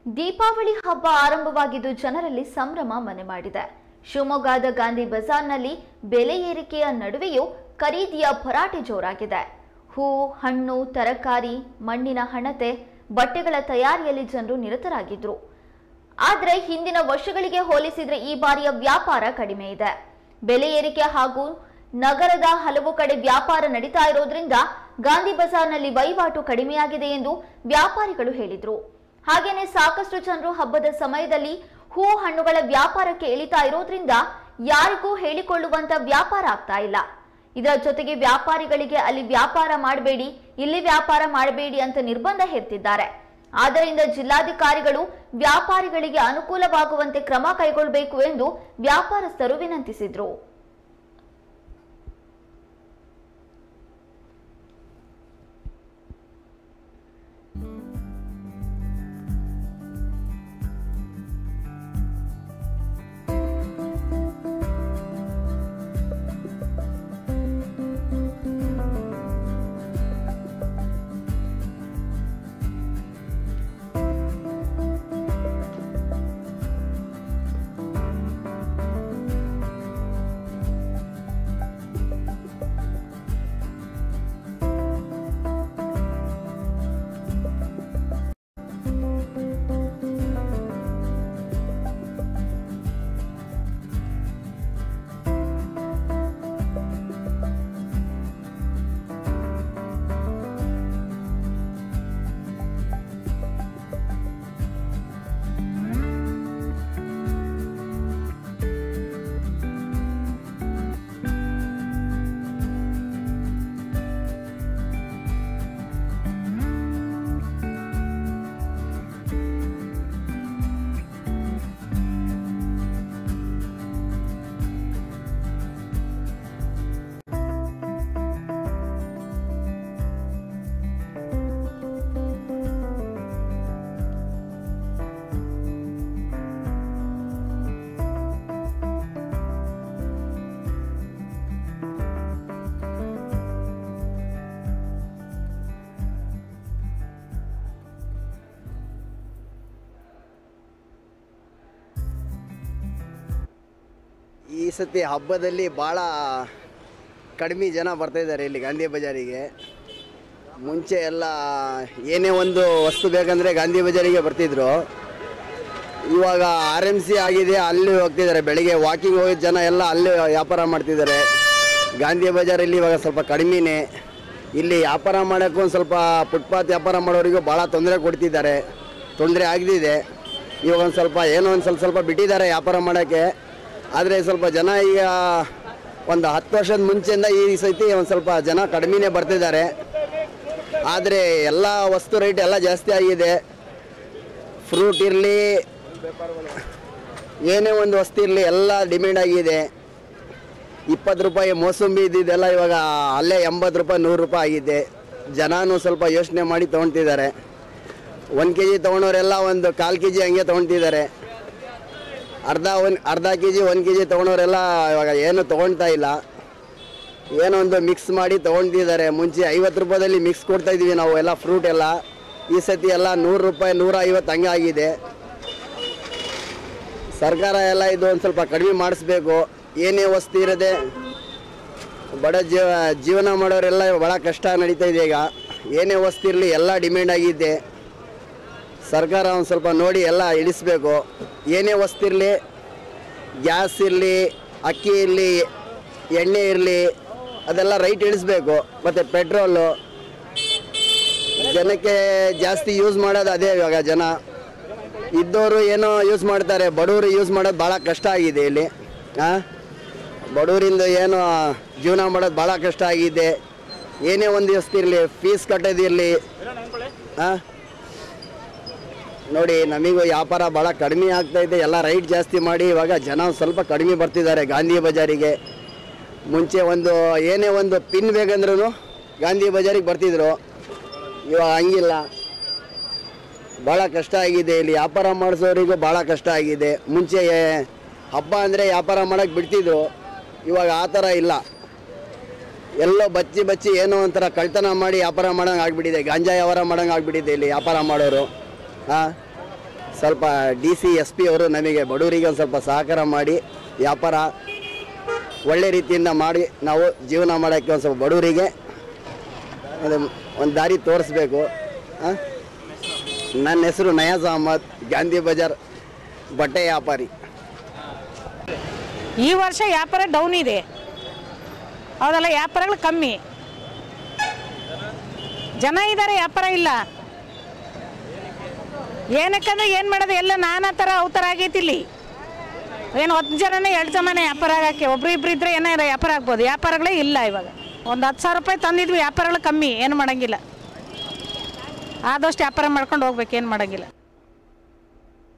ದೀಪಾವಳಿ ಹಬ್ಬ ಆರಂಭವಾಗಿದ್ದು ಜನರಲ್ಲಿ ಸಂಭ್ರಮ ಮನೆ ಮಾಡಿದೆ ಶಿವಮೊಗ್ಗದ ಗಾಂಧಿ ಬಜಾರ್ನಲ್ಲಿ ಬೆಲೆ ಏರಿಕೆಯ ನಡುವೆಯೂ ಖರೀದಿಯ ಭರಾಟೆ ಜೋರಾಗಿದೆ ಹೂ ಹಣ್ಣು ತರಕಾರಿ ಮಣ್ಣಿನ ಹಣತೆ ಬಟ್ಟೆಗಳ ತಯಾರಿಯಲ್ಲಿ ಜನರು ನಿರತರಾಗಿದ್ರು ಆದರೆ ಹಿಂದಿನ ವರ್ಷಗಳಿಗೆ ಹೋಲಿಸಿದ್ರೆ ಈ ಬಾರಿಯ ವ್ಯಾಪಾರ ಕಡಿಮೆ ಇದೆ ಬೆಲೆ ಏರಿಕೆ ಹಾಗೂ ನಗರದ ಹಲವು ಕಡೆ ವ್ಯಾಪಾರ ನಡೀತಾ ಇರೋದ್ರಿಂದ ಗಾಂಧಿ ಬಜಾರ್ನಲ್ಲಿ ವಹಿವಾಟು ಕಡಿಮೆಯಾಗಿದೆ ಎಂದು ವ್ಯಾಪಾರಿಗಳು ಹೇಳಿದ್ರು ಹಾಗೇನೆ ಸಾಕಷ್ಟು ಜನರು ಹಬ್ಬದ ಸಮಯದಲ್ಲಿ ಹೂ ಹಣ್ಣುಗಳ ವ್ಯಾಪಾರಕ್ಕೆ ಇಳಿತಾ ಇರೋದ್ರಿಂದ ಯಾರಿಗೂ ಹೇಳಿಕೊಳ್ಳುವಂತ ವ್ಯಾಪಾರ ಆಗ್ತಾ ಇಲ್ಲ ಇದರ ಜೊತೆಗೆ ವ್ಯಾಪಾರಿಗಳಿಗೆ ಅಲ್ಲಿ ವ್ಯಾಪಾರ ಮಾಡಬೇಡಿ ಇಲ್ಲಿ ವ್ಯಾಪಾರ ಮಾಡಬೇಡಿ ಅಂತ ನಿರ್ಬಂಧ ಹೇರ್ತಿದ್ದಾರೆ ಆದ್ದರಿಂದ ಜಿಲ್ಲಾಧಿಕಾರಿಗಳು ವ್ಯಾಪಾರಿಗಳಿಗೆ ಅನುಕೂಲವಾಗುವಂತೆ ಕ್ರಮ ಕೈಗೊಳ್ಳಬೇಕು ಎಂದು ವ್ಯಾಪಾರಸ್ಥರು ವಿನಂತಿಸಿದ್ರು ಈ ಸತಿ ಹಬ್ಬದಲ್ಲಿ ಭಾಳ ಕಡಿಮೆ ಜನ ಬರ್ತಾ ಇದ್ದಾರೆ ಇಲ್ಲಿ ಗಾಂಧಿ ಬಜಾರಿಗೆ ಮುಂಚೆ ಎಲ್ಲ ಏನೇ ಒಂದು ವಸ್ತು ಬೇಕಂದರೆ ಗಾಂಧಿ ಬಜಾರಿಗೆ ಬರ್ತಿದ್ರು ಇವಾಗ ಆರ್ ಎಮ್ ಸಿ ಆಗಿದೆ ಅಲ್ಲಿ ಹೋಗ್ತಿದ್ದಾರೆ ಬೆಳಿಗ್ಗೆ ವಾಕಿಂಗ್ ಹೋಗಿದ್ದ ಜನ ಎಲ್ಲ ಅಲ್ಲೇ ವ್ಯಾಪಾರ ಮಾಡ್ತಿದ್ದಾರೆ ಗಾಂಧಿ ಬಜಾರಲ್ಲಿ ಇವಾಗ ಸ್ವಲ್ಪ ಕಡಿಮೆನೇ ಇಲ್ಲಿ ವ್ಯಾಪಾರ ಮಾಡೋಕ್ಕೂ ಒಂದು ಸ್ವಲ್ಪ ಫುಟ್ಪಾತ್ ವ್ಯಾಪಾರ ಮಾಡೋರಿಗೂ ಭಾಳ ತೊಂದರೆ ಕೊಡ್ತಿದ್ದಾರೆ ತೊಂದರೆ ಆಗದಿದೆ ಇವಾಗ ಒಂದು ಸ್ವಲ್ಪ ಏನೋ ಒಂದು ಸ್ವಲ್ಪ ಸ್ವಲ್ಪ ಬಿಟ್ಟಿದ್ದಾರೆ ವ್ಯಾಪಾರ ಮಾಡೋಕ್ಕೆ ಆದರೆ ಸ್ವಲ್ಪ ಜನ ಈಗ ಒಂದು ಹತ್ತು ವರ್ಷದ ಮುಂಚೆಯಿಂದ ಈ ಸತಿ ಒಂದು ಸ್ವಲ್ಪ ಜನ ಕಡಿಮೆನೇ ಬರ್ತಿದ್ದಾರೆ ಆದರೆ ಎಲ್ಲ ವಸ್ತು ರೇಟ್ ಎಲ್ಲ ಜಾಸ್ತಿ ಆಗಿದೆ ಫ್ರೂಟ್ ಇರಲಿ ಏನೇ ಒಂದು ವಸ್ತು ಇರಲಿ ಎಲ್ಲ ಡಿಮ್ಯಾಂಡ್ ಆಗಿದೆ ಇಪ್ಪತ್ತು ರೂಪಾಯಿ ಮೋಸಂಬಿ ಇದ್ದಿದ್ದೆಲ್ಲ ಇವಾಗ ಅಲ್ಲೇ ಎಂಬತ್ತು ರೂಪಾಯಿ ನೂರು ರೂಪಾಯಿ ಆಗಿದೆ ಜನನೂ ಸ್ವಲ್ಪ ಯೋಚನೆ ಮಾಡಿ ತೊಗೊಳ್ತಿದ್ದಾರೆ ಒಂದು ಕೆ ಜಿ ತೊಗೊಳೋರೆಲ್ಲ ಒಂದು ಕಾಲು ಕೆ ಜಿ ಹಂಗೆ ತೊಗೊಳ್ತಿದ್ದಾರೆ ಅರ್ಧ ಒಂದು ಅರ್ಧ ಕೆ ಜಿ ಒಂದು ಕೆ ಜಿ ತೊಗೊಳೋರೆಲ್ಲ ಇವಾಗ ಏನು ತೊಗೊಳ್ತಾ ಇಲ್ಲ ಏನೋ ಒಂದು ಮಿಕ್ಸ್ ಮಾಡಿ ತೊಗೊಳ್ತಿದ್ದಾರೆ ಮುಂಚೆ ಐವತ್ತು ರೂಪಾಯಿದಲ್ಲಿ ಮಿಕ್ಸ್ ಕೊಡ್ತಾ ಇದ್ವಿ ನಾವು ಎಲ್ಲ ಫ್ರೂಟ್ ಎಲ್ಲ ಈ ಸತಿ ಎಲ್ಲ ನೂರು ರೂಪಾಯಿ ನೂರ ಐವತ್ತು ಹಂಗೆ ಆಗಿದೆ ಸರ್ಕಾರ ಎಲ್ಲ ಇದು ಒಂದು ಸ್ವಲ್ಪ ಕಡಿಮೆ ಮಾಡಿಸ್ಬೇಕು ಏನೇ ವಸ್ತು ಇರದೆ ಬಡ ಜೀವ ಜೀವನ ಮಾಡೋರೆಲ್ಲ ಭಾಳ ಕಷ್ಟ ನಡೀತಾ ಇದೆ ಈಗ ಏನೇ ವಸ್ತು ಇರಲಿ ಎಲ್ಲ ಡಿಮ್ಯಾಂಡ್ ಆಗಿದೆ ಸರ್ಕಾರ ಒಂದು ಸ್ವಲ್ಪ ನೋಡಿ ಎಲ್ಲ ಇಳಿಸ್ಬೇಕು ಏನೇ ವಸ್ತು ಇರಲಿ ಗ್ಯಾಸ್ ಇರಲಿ ಅಕ್ಕಿ ಇರಲಿ ಎಣ್ಣೆ ಇರಲಿ ಅದೆಲ್ಲ ರೈಟ್ ಇಳಿಸ್ಬೇಕು ಮತ್ತು ಪೆಟ್ರೋಲು ಜನಕ್ಕೆ ಜಾಸ್ತಿ ಯೂಸ್ ಮಾಡೋದು ಅದೇ ಇವಾಗ ಜನ ಇದ್ದವರು ಏನೋ ಯೂಸ್ ಮಾಡ್ತಾರೆ ಬಡವರು ಯೂಸ್ ಮಾಡೋದು ಭಾಳ ಕಷ್ಟ ಆಗಿದೆ ಇಲ್ಲಿ ಹಾಂ ಬಡವರಿಂದ ಏನೋ ಜೀವನ ಮಾಡೋದು ಭಾಳ ಕಷ್ಟ ಆಗಿದೆ ಏನೇ ಒಂದು ವಸ್ತು ಇರಲಿ ಫೀಸ್ ಕಟ್ಟೋದಿರಲಿ ಹಾಂ ನೋಡಿ ನಮಗೂ ವ್ಯಾಪಾರ ಭಾಳ ಕಡಿಮೆ ಆಗ್ತೈತೆ ಎಲ್ಲ ರೈಟ್ ಜಾಸ್ತಿ ಮಾಡಿ ಇವಾಗ ಜನ ಒಂದ್ ಸ್ವಲ್ಪ ಕಡಿಮೆ ಬರ್ತಿದ್ದಾರೆ ಗಾಂಧಿ ಬಜಾರಿಗೆ ಮುಂಚೆ ಒಂದು ಏನೇ ಒಂದು ಪಿನ್ ಬೇಕಂದ್ರೂ ಗಾಂಧಿ ಬಜಾರಿಗೆ ಬರ್ತಿದ್ರು ಇವಾಗ ಹಂಗಿಲ್ಲ ಭಾಳ ಕಷ್ಟ ಆಗಿದೆ ಇಲ್ಲಿ ವ್ಯಾಪಾರ ಮಾಡಿಸೋರಿಗೂ ಭಾಳ ಕಷ್ಟ ಆಗಿದೆ ಮುಂಚೆ ಹಬ್ಬ ಅಂದರೆ ವ್ಯಾಪಾರ ಮಾಡೋಕ್ಕೆ ಬಿಡ್ತಿದ್ರು ಇವಾಗ ಆ ಥರ ಇಲ್ಲ ಎಲ್ಲೋ ಬಚ್ಚಿ ಬಚ್ಚಿ ಏನೋ ಒಂಥರ ಕಳ್ತನ ಮಾಡಿ ವ್ಯಾಪಾರ ಮಾಡೋಂಗೆ ಆಗ್ಬಿಟ್ಟಿದೆ ಗಾಂಜಾ ವ್ಯವಹಾರ ಮಾಡೋಂಗೆ ಆಗ್ಬಿಟ್ಟಿದೆ ಇಲ್ಲಿ ವ್ಯಾಪಾರ ಮಾಡೋರು ಹಾಂ ಸ್ವಲ್ಪ ಡಿ ಸಿ ಎಸ್ ಪಿ ಅವರು ನಮಗೆ ಬಡವರಿಗೆ ಒಂದು ಸ್ವಲ್ಪ ಸಹಕಾರ ಮಾಡಿ ವ್ಯಾಪಾರ ಒಳ್ಳೆ ರೀತಿಯಿಂದ ಮಾಡಿ ನಾವು ಜೀವನ ಮಾಡೋಕ್ಕೆ ಒಂದು ಸ್ವಲ್ಪ ಬಡವರಿಗೆ ಅದು ಒಂದು ದಾರಿ ತೋರಿಸ್ಬೇಕು ಆ? ನನ್ನ ಹೆಸರು ನಯಾಜ್ ಅಹಮದ್ ಗಾಂಧಿ ಬಜಾರ್ ಬಟ್ಟೆ ವ್ಯಾಪಾರಿ ಈ ವರ್ಷ ವ್ಯಾಪಾರ ಡೌನ್ ಇದೆ ಹೌದಲ್ಲ ವ್ಯಾಪಾರಗಳು ಕಮ್ಮಿ ಜನ ಇದ್ದಾರೆ ವ್ಯಾಪಾರ ಇಲ್ಲ ಏನಕ್ಕಂದ್ರೆ ಏನು ಮಾಡೋದು ಎಲ್ಲ ನಾನಾ ಥರ ಅವ್ ಥರ ಆಗೈತಿ ಇಲ್ಲಿ ಏನು ಹತ್ತು ಜನನೇ ಎರಡು ಜನನೇ ವ್ಯಾಪಾರ ಆಗಕ್ಕೆ ಒಬ್ರು ಇಬ್ರು ಇದ್ರೆ ಏನೋ ವ್ಯಾಪಾರ ಆಗ್ಬೋದು ವ್ಯಾಪಾರಗಳೇ ಇಲ್ಲ ಇವಾಗ ಒಂದು ಹತ್ತು ಸಾವಿರ ರೂಪಾಯಿ ತಂದಿದ್ವಿ ವ್ಯಾಪಾರಗಳು ಕಮ್ಮಿ ಏನು ಮಾಡೋಂಗಿಲ್ಲ ಆದಷ್ಟು ವ್ಯಾಪಾರ ಮಾಡ್ಕೊಂಡು ಹೋಗ್ಬೇಕು ಏನು ಮಾಡೋಂಗಿಲ್ಲ